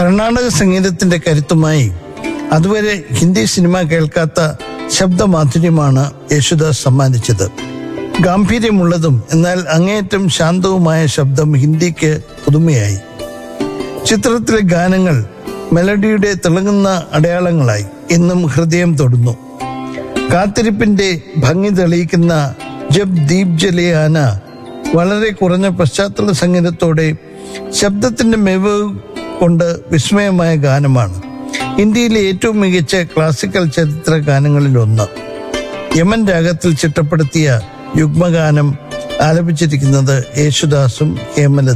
കർണാടക സംഗീതത്തിന്റെ കരുത്തുമായി അതുവരെ ഹിന്ദി സിനിമ കേൾക്കാത്ത ശബ്ദമാധുര്യമാണ് യേശുദാസ് സമ്മാനിച്ചത് ഗാംഭീര്യമുള്ളതും എന്നാൽ അങ്ങേയറ്റം ശാന്തവുമായ ശബ്ദം ഹിന്ദിക്ക് പുതുമയായി ചിത്രത്തിലെ ഗാനങ്ങൾ മെലഡിയുടെ തിളങ്ങുന്ന അടയാളങ്ങളായി ഇന്നും ഹൃദയം തൊടുന്നു കാത്തിരിപ്പിന്റെ ഭംഗി തെളിയിക്കുന്ന ജബ് ദീപ് ജലിയാന വളരെ കുറഞ്ഞ പശ്ചാത്തല സംഗീതത്തോടെ ശബ്ദത്തിന്റെ മികവ് കൊണ്ട് വിസ്മയമായ ഗാനമാണ് ഇന്ത്യയിലെ ഏറ്റവും മികച്ച ക്ലാസിക്കൽ ചരിത്ര ഗാനങ്ങളിൽ ഒന്ന് യമൻ രാഗത്തിൽ ചിട്ടപ്പെടുത്തിയ യുഗ്മഗാനം ആലപിച്ചിരിക്കുന്നത് യേശുദാസും ഹേമലത